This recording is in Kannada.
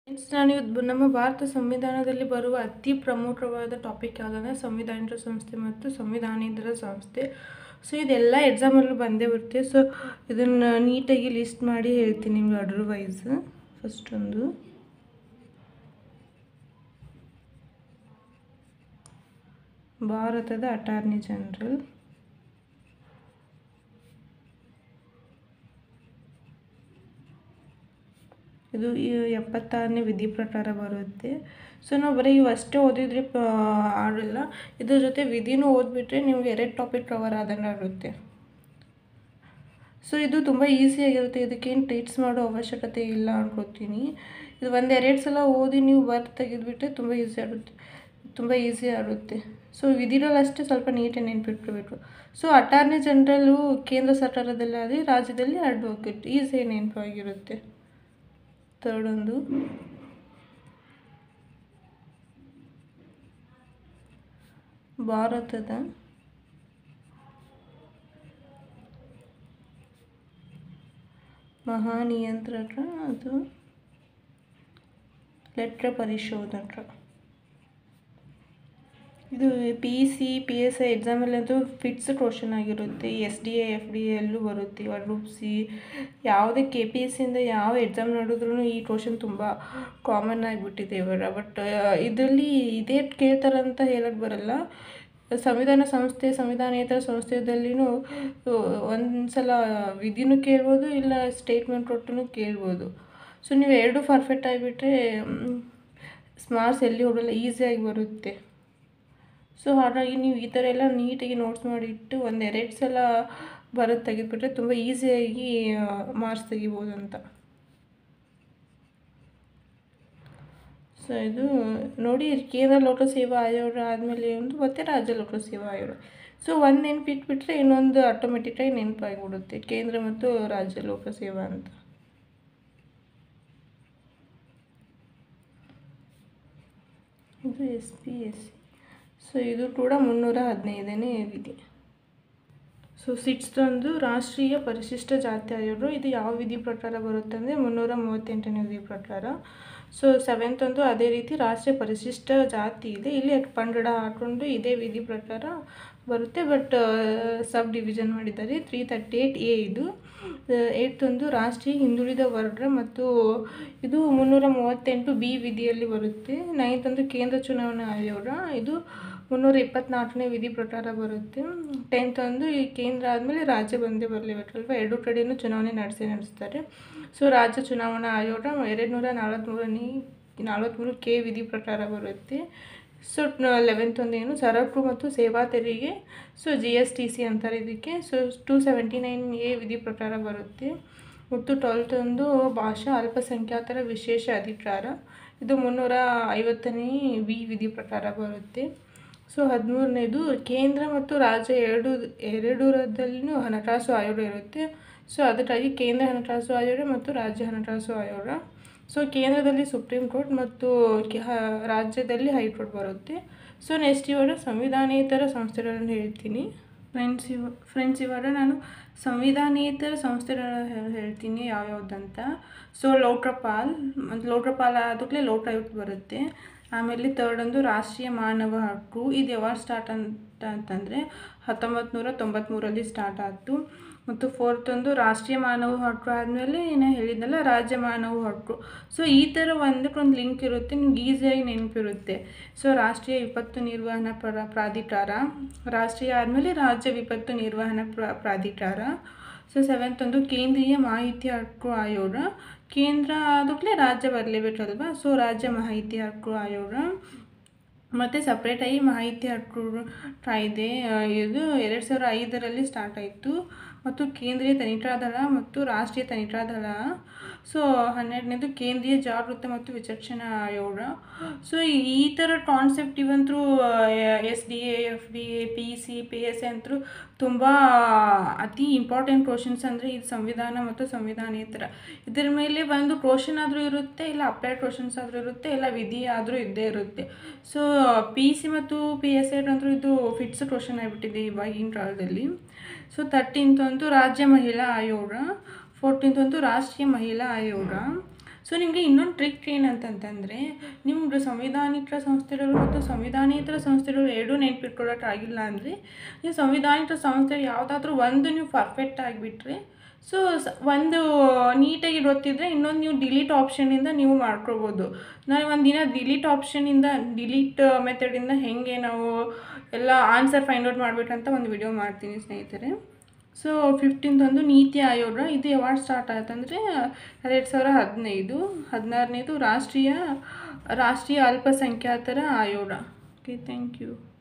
ಫ್ರೆಂಡ್ಸ್ ನಾನು ಇವತ್ತು ನಮ್ಮ ಭಾರತ ಸಂವಿಧಾನದಲ್ಲಿ ಬರುವ ಅತಿ ಪ್ರಮುಖವಾದ ಟಾಪಿಕ್ ಯಾವುದಂದ್ರೆ ಸಂವಿಧಾನಿಕ ಸಂಸ್ಥೆ ಮತ್ತು ಸಂವಿಧಾನೇತರ ಸಂಸ್ಥೆ ಸೊ ಇದೆಲ್ಲ ಎಕ್ಸಾಮಲ್ಲೂ ಬಂದೇ ಬರುತ್ತೆ ಸೊ ಇದನ್ನು ನೀಟಾಗಿ ಲಿಸ್ಟ್ ಮಾಡಿ ಹೇಳ್ತೀನಿ ನಿಮ್ಗೆ ಆರ್ಡರ್ ವೈಸ್ ಫಸ್ಟ್ ಒಂದು ಭಾರತದ ಅಟಾರ್ನಿ ಜನರಲ್ ಇದು ಈ ಎಪ್ಪತ್ತಾರನೇ ವಿಧಿ ಪ್ರಕಾರ ಬರುತ್ತೆ ಸೊ ನಾವು ಬರೀ ಇವಷ್ಟೇ ಓದಿದ್ರೆ ಪ ಆಗಲ್ಲ ಇದ್ರ ಜೊತೆ ವಿಧಿನೂ ಓದ್ಬಿಟ್ರೆ ನಿಮ್ಗೆ ಎರಡು ಟಾಪಿಕ್ ಕವರ್ ಆದಂಗೆ ಆಗುತ್ತೆ ಸೊ ಇದು ತುಂಬ ಈಸಿಯಾಗಿರುತ್ತೆ ಇದಕ್ಕೇನು ಟ್ರೀಟ್ಸ್ ಮಾಡೋ ಅವಶ್ಯಕತೆ ಇಲ್ಲ ಅನ್ಕೋತೀನಿ ಇದು ಒಂದು ಎರಡು ಸಲ ಓದಿ ನೀವು ಬರ್ದು ತೆಗೆದುಬಿಟ್ರೆ ತುಂಬ ಈಸಿ ಆಗುತ್ತೆ ತುಂಬ ಈಸಿ ಆಗುತ್ತೆ ಸೊ ವಿಧಿರಲ್ಲಿ ಅಷ್ಟೇ ಸ್ವಲ್ಪ ನೀಟಾಗಿ ನೆನ್ಪಿಟ್ಕೋಬೇಕು ಸೊ ಅಟಾರ್ನಿ ಜನರಲ್ಲು ಕೇಂದ್ರ ಸರ್ಕಾರದಲ್ಲಿ ಆದರೆ ರಾಜ್ಯದಲ್ಲಿ ಅಡ್ವೊಕೇಟ್ ಈಸಿಯಾಗಿ ನೆನಪಾಗಿರುತ್ತೆ ಥರ್ಡ್ ಒಂದು ಭಾರತದ ಮಹಾನಿಯಂತ್ರಕ ಅದು ಲೆಟ್ರ ಪರಿಶೋಧಕ ಇದು P C P S I ಎಕ್ಸಾಮಲ್ಲಂತೂ ಫಿಕ್ಸ್ ಕ್ವಶನ್ ಆಗಿರುತ್ತೆ S D A F D A ಎಲ್ಲೂ ಬರುತ್ತೆ ಇವಾಗ ಗ್ರೂಪ್ ಸಿ ಯಾವುದೇ ಕೆ ಪಿ ಎಸ್ ಸಿಯಿಂದ ಯಾವ ಎಕ್ಸಾಮ್ ನೋಡಿದ್ರೂ ಈ ಕ್ವಶನ್ ತುಂಬ ಕಾಮನ್ ಆಗಿಬಿಟ್ಟಿದೆ ಇವಾಗ ಬಟ್ ಇದರಲ್ಲಿ ಇದೇ ಕೇಳ್ತಾರಂತ ಹೇಳಕ್ಕೆ ಬರಲ್ಲ ಸಂವಿಧಾನ ಸಂಸ್ಥೆ ಸಂವಿಧಾನೇತರ ಸಂಸ್ಥೆದಲ್ಲಿನೂ ಒಂದು ಸಲ ವಿಧಿನೂ ಕೇಳ್ಬೋದು ಇಲ್ಲ ಸ್ಟೇಟ್ಮೆಂಟ್ ಕೊಟ್ಟು ಕೇಳ್ಬೋದು ಸೊ ನೀವು ಎರಡು ಪರ್ಫೆಕ್ಟ್ ಆಗಿಬಿಟ್ರೆ ಮಾರ್ಕ್ಸ್ ಎಲ್ಲಿ ಹೋಗಲ್ಲ ಈಸಿಯಾಗಿ ಬರುತ್ತೆ ಸೊ ಹಾಗಾಗಿ ನೀವು ಈ ಥರ ಎಲ್ಲ ನೀಟಾಗಿ ನೋಟ್ಸ್ ಮಾಡಿಟ್ಟು ಒಂದು ಎರಡು ಸಲ ಬರೋದು ತೆಗೆದುಬಿಟ್ರೆ ತುಂಬ ಈಸಿಯಾಗಿ ಮಾರ್ಕ್ಸ್ ತೆಗಿಬೋದು ಅಂತ ಸೊ ಇದು ನೋಡಿ ಕೇಂದ್ರ ಲೋಕಸೇವಾ ಆಯೋಗ ಆದಮೇಲೆ ಒಂದು ಮತ್ತೆ ರಾಜ್ಯ ಲೋಕಸೇವಾ ಆಯೋಗ ಸೊ ಒಂದು ನೆನಪಿಟ್ಬಿಟ್ರೆ ಇನ್ನೊಂದು ಆಟೋಮೆಟಿಕ್ಕಾಗಿ ನೆನಪಾಗಿಬಿಡುತ್ತೆ ಕೇಂದ್ರ ಮತ್ತು ರಾಜ್ಯ ಲೋಕಸೇವಾ ಅಂತ ಇದು S P S C so ಇದು ಕೂಡ ಮುನ್ನೂರ ಹದಿನೈದನೇ ವಿಧಿ ಸೊ ಸಿಕ್ಸ್ತ್ ಒಂದು ರಾಷ್ಟ್ರೀಯ ಪರಿಶಿಷ್ಟ ಜಾತಿ ಆಯೋಗ ಇದು ಯಾವ ವಿಧಿ ಪ್ರಕಾರ ಬರುತ್ತೆ ಅಂದರೆ ಮುನ್ನೂರ ಮೂವತ್ತೆಂಟನೇ ವಿಧಿ ಪ್ರಕಾರ ಸೊ ಸೆವೆಂತ್ ಒಂದು ಅದೇ ರೀತಿ ರಾಷ್ಟ್ರೀಯ ಪರಿಶಿಷ್ಟ ಜಾತಿ ಇದೆ ಇಲ್ಲಿ ಪಂಗಡ ಹಾಕ್ಕೊಂಡು ಇದೇ ವಿಧಿ ಪ್ರಕಾರ ಬರುತ್ತೆ ಬಟ್ ಸಬ್ ಡಿವಿಷನ್ ಮಾಡಿದ್ದಾರೆ ತ್ರೀ ತರ್ಟಿ ಏಯ್ಟ್ ಎ ಇದು ಏಯ್ಟ್ ಒಂದು ರಾಷ್ಟ್ರೀಯ ಹಿಂದುಳಿದ ವರ್ಗ ಮತ್ತು ಇದು ಮುನ್ನೂರ ಮೂವತ್ತೆಂಟು ಬಿ ವಿಧಿಯಲ್ಲಿ ಬರುತ್ತೆ ನೈನ್ತ್ ಒಂದು ಕೇಂದ್ರ ಚುನಾವಣಾ ಆಯೋಗ ಇದು ಮುನ್ನೂರ ಇಪ್ಪತ್ನಾಲ್ಕನೇ ವಿಧಿ ಪ್ರಕಾರ ಬರುತ್ತೆ ಟೆಂತ್ ಒಂದು ಈ ಕೇಂದ್ರ ಆದಮೇಲೆ ರಾಜ್ಯ ಬಂದೇ ಬರಲೇಬೇಕಲ್ವ ಎರಡು ಕಡೆಯೂ ಚುನಾವಣೆ ನಡೆಸೇ ನಡೆಸ್ತಾರೆ ಸೊ ರಾಜ್ಯ ಚುನಾವಣಾ ಆಯೋಗ ಎರಡು ನೂರ ನಲವತ್ತ್ಮೂರನೇ ನಲವತ್ತ್ಮೂರು ಕೆ ವಿಧಿ ಪ್ರಕಾರ ಬರುತ್ತೆ ಸೊ ಲೆವೆಂತ್ ಒಂದು ಏನು ಸರಕು ಮತ್ತು ಸೇವಾ ತೆರಿಗೆ so G S T C ಅಂತಾರೆ ಇದಕ್ಕೆ so two seventy nine A ವಿಧಿ ಪ್ರಕಾರ ಬರುತ್ತೆ ಮತ್ತು ಟ್ವೆಲ್ತ್ ಒಂದು ಭಾಷಾ ಅಲ್ಪಸಂಖ್ಯಾತರ ವಿಶೇಷ ಅಧಿಕಾರ ಇದು ಮುನ್ನೂರ ಐವತ್ತನೇ ವಿ ವಿಧಿ ಪ್ರಕಾರ ಬರುತ್ತೆ ಸೊ ಹದಿಮೂರನೇದು ಕೇಂದ್ರ ಮತ್ತು ರಾಜ್ಯ ಎರಡು ಎರಡರದಲ್ಲಿನೂ ಹಣಕಾಸು ಆಯೋಗ ಇರುತ್ತೆ ಸೊ ಅದಕ್ಕಾಗಿ ಕೇಂದ್ರ ಹಣಕಾಸು ಆಯೋಗ ಮತ್ತು ರಾಜ್ಯ ಹಣಕಾಸು ಆಯೋಗ ಸೊ ಕೇಂದ್ರದಲ್ಲಿ ಸುಪ್ರೀಂ ಕೋರ್ಟ್ ಮತ್ತು ರಾಜ್ಯದಲ್ಲಿ ಹೈಕೋರ್ಟ್ ಬರುತ್ತೆ ಸೊ ನೆಕ್ಸ್ಟ್ ಇವಾಗ ಸಂವಿಧಾನೇತರ ಸಂಸ್ಥೆಗಳನ್ನು ಹೇಳ್ತೀನಿ ಫ್ರೆಂಡ್ಸ್ ಇವ ಫ್ರೆಂಡ್ಸ್ ಇವಾಗ ನಾನು ಸಂವಿಧಾನೇತರ ಸಂಸ್ಥೆಗಳ ಹೇಳ್ತೀನಿ ಯಾವ್ಯಾವ್ದಂತ ಸೊ ಲೋಕಪಾಲ್ ಮತ್ತು ಲೋಕಪಾಲ್ ಆದಕ್ಕಲೇ ಲೋಕಾಯುಕ್ತ ಬರುತ್ತೆ ಆಮೇಲೆ ತರ್ಡ್ ಒಂದು ರಾಷ್ಟ್ರೀಯ ಮಾನವ ಹಕ್ಕು ಇದು ಯಾವಾಗ ಸ್ಟಾರ್ಟ್ ಅಂತ ಅಂತಂದರೆ ಹತ್ತೊಂಬತ್ತು ನೂರ ತೊಂಬತ್ತ್ಮೂರಲ್ಲಿ ಸ್ಟಾರ್ಟ್ ಆಯಿತು ಮತ್ತು ಫೋರ್ತ್ ಒಂದು ರಾಷ್ಟ್ರೀಯ ಮಾನವ ಹಕ್ಕು ಆದಮೇಲೆ ಏನೋ ಹೇಳಿದ್ನಲ್ಲ ರಾಜ್ಯ ಮಾನವ ಹಕ್ಕು ಸೊ ಈ ಥರ ಒಂದಕ್ಕೊಂದು ಲಿಂಕ್ ಇರುತ್ತೆ ನಿಮ್ಗೆ ಈಸಿಯಾಗಿ ನೆನಪಿರುತ್ತೆ ಸೊ ರಾಷ್ಟ್ರೀಯ ವಿಪತ್ತು ನಿರ್ವಹಣಾ ಪ್ರ ಪ್ರಾಧಿಕಾರ ರಾಷ್ಟ್ರೀಯ ಆದಮೇಲೆ ರಾಜ್ಯ ವಿಪತ್ತು ನಿರ್ವಹಣಾ ಪ್ರ ಪ್ರಾಧಿಕಾರ ಸೊ ಸೆವೆಂತ್ ಒಂದು ಕೇಂದ್ರೀಯ ಮಾಹಿತಿ ಹಕ್ಕು ಆಯೋಗ ಕೇಂದ್ರ ಆದಕ್ಕಲೇ ರಾಜ್ಯ ಬರಲೇಬೇಕಲ್ವ ಸೊ ರಾಜ್ಯ ಮಾಹಿತಿ ಹಕ್ಕು ಆಯೋಗ ಮತ್ತು ಸಪ್ರೇಟಾಗಿ ಮಾಹಿತಿ ಹಕ್ಕು ಕಾಯ್ದೆ ಇದು ಎರಡು ಸಾವಿರ ಐದರಲ್ಲಿ ಸ್ಟಾರ್ಟ್ ಆಯಿತು ಮತ್ತು ಕೇಂದ್ರೀಯ ತನಿಖಾ ದಳ ಮತ್ತು ರಾಷ್ಟ್ರೀಯ ತನಿಖಾ ದಳ ಸೊ ಹನ್ನೆರಡನೇದು ಕೇಂದ್ರೀಯ ಜಾಗೃತ ಮತ್ತು ವಿಚಕ್ಷಣಾ ಆಯೋಗ ಸೊ ಈ ಥರ ಕಾನ್ಸೆಪ್ಟ್ ಇವಂತರೂ S D A F D A P C P S A ಅಂತರೂ ತುಂಬ ಅತಿ ಇಂಪಾರ್ಟೆಂಟ್ ಕ್ವಶನ್ಸ್ ಅಂದರೆ ಇದು ಸಂವಿಧಾನ ಮತ್ತು ಸಂವಿಧಾನೇತರ ಇದರ ಮೇಲೆ ಒಂದು ಕ್ವಶನ್ ಆದರೂ ಇರುತ್ತೆ ಇಲ್ಲ ಅಪ್ಲೈಡ್ ಕ್ವಶನ್ಸ್ ಆದರೂ ಇರುತ್ತೆ ಇಲ್ಲ ವಿಧಿ ಆದರೂ ಇದ್ದೇ ಇರುತ್ತೆ ಸೊ ಪಿ ಸಿ ಮತ್ತು ಪಿ ಎಸ್ ಎಡ್ ಅಂದರೂ ಇದು ಫಿಕ್ಸ್ ಕ್ವಶನ್ ಆಗಿಬಿಟ್ಟಿದೆ ಇವಾಗಿನ ಕಾಲದಲ್ಲಿ ಸೊ ತರ್ಟೀನ್ತ್ ಒಂದು ರಾಜ್ಯ ಮಹಿಳಾ ಆಯೋಗ ಫೋರ್ಟೀನ್ತ್ ಒಂದು ರಾಷ್ಟ್ರೀಯ ಮಹಿಳಾ ಆಯೋಗ ಸೊ ನಿಮಗೆ ಇನ್ನೊಂದು ಟ್ರಿಕ್ ಏನಂತಂತಂದರೆ ನಿಮ್ಮದು ಸಂವಿಧಾನಿಕ ಸಂಸ್ಥೆಗಳು ಮತ್ತು ಸಂವಿಧಾನೇತರ ಸಂಸ್ಥೆಗಳು ಎರಡೂ ನೆನ್ಪಿಟ್ಕೊಳ್ಳೋಕೆ ಆಗಿಲ್ಲ ಅಂದರೆ ನೀವು ಸಂವಿಧಾನಿಕ ಸಂಸ್ಥೆ ಯಾವುದಾದ್ರೂ ಒಂದು ನೀವು ಪರ್ಫೆಕ್ಟ್ ಆಗಿಬಿಟ್ರೆ ಸೊ ಸ ಒಂದು ನೀಟಾಗಿ ಗೊತ್ತಿದ್ದರೆ ಇನ್ನೊಂದು ನೀವು ಡಿಲೀಟ್ ಆಪ್ಷನಿಂದ ನೀವು ಮಾಡ್ಕೊಬೋದು ನಾನು ಒಂದಿನ ಡಿಲೀಟ್ ಆಪ್ಷನಿಂದ ಡಿಲೀಟ್ ಮೆಥಡಿಂದ ಹೇಗೆ ನಾವು ಎಲ್ಲ ಆನ್ಸರ್ ಫೈಂಡ್ ಔಟ್ ಮಾಡಬೇಕಂತ ಒಂದು ವಿಡಿಯೋ ಮಾಡ್ತೀನಿ ಸ್ನೇಹಿತರೆ ಸೊ ಫಿಫ್ಟೀನ್ತ್ ಒಂದು ನೀತಿ ಆಯೋಗ ಇದು ಯಾವಾಗ ಸ್ಟಾರ್ಟ್ ಆಯ್ತಂದರೆ ಎರಡು ಸಾವಿರ ಹದಿನೈದು ಹದಿನಾರನೇದು ರಾಷ್ಟ್ರೀಯ ರಾಷ್ಟ್ರೀಯ ಅಲ್ಪಸಂಖ್ಯಾತರ ಆಯೋಗ ಓಕೆ ಥ್ಯಾಂಕ್ ಯು